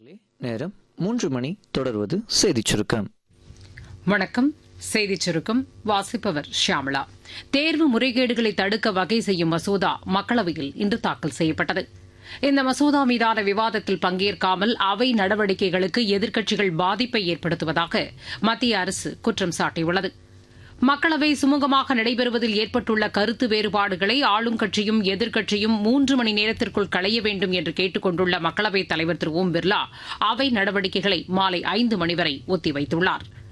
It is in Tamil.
நேரம் மூன்று மணி தொடர்வது செய்திச் சுருக்கம் வணக்கம் செய்திச் சுருக்கம் வாசிப்பவர் ஷியாமளா தேர்வு முறைகேடுகளை தடுக்க வகை செய்யும் மசோதா மக்களவையில் இன்று தாக்கல் செய்யப்பட்டது இந்த மசோதா மீதான விவாதத்தில் பங்கேற்காமல் அவை நடவடிக்கைகளுக்கு எதிர்க்கட்சிகள் பாதிப்பை ஏற்படுத்துவதாக மத்திய அரசு குற்றம் சாட்டியுள்ளது மக்களவை சுமூகமாக நடைபெறுவதில் ஏற்பட்டுள்ள கருத்து வேறுபாடுகளை ஆளும் கட்சியும் எதிர்க்கட்சியும் மூன்று மணி நேரத்திற்குள் களைய வேண்டும் என்று கேட்டுக் கொண்டுள்ள மக்களவைத் தலைவர் திரு ஓம் பிர்லா அவை நடவடிக்கைகளை மாலை ஐந்து மணி வரை ஒத்திவைத்துள்ளாா்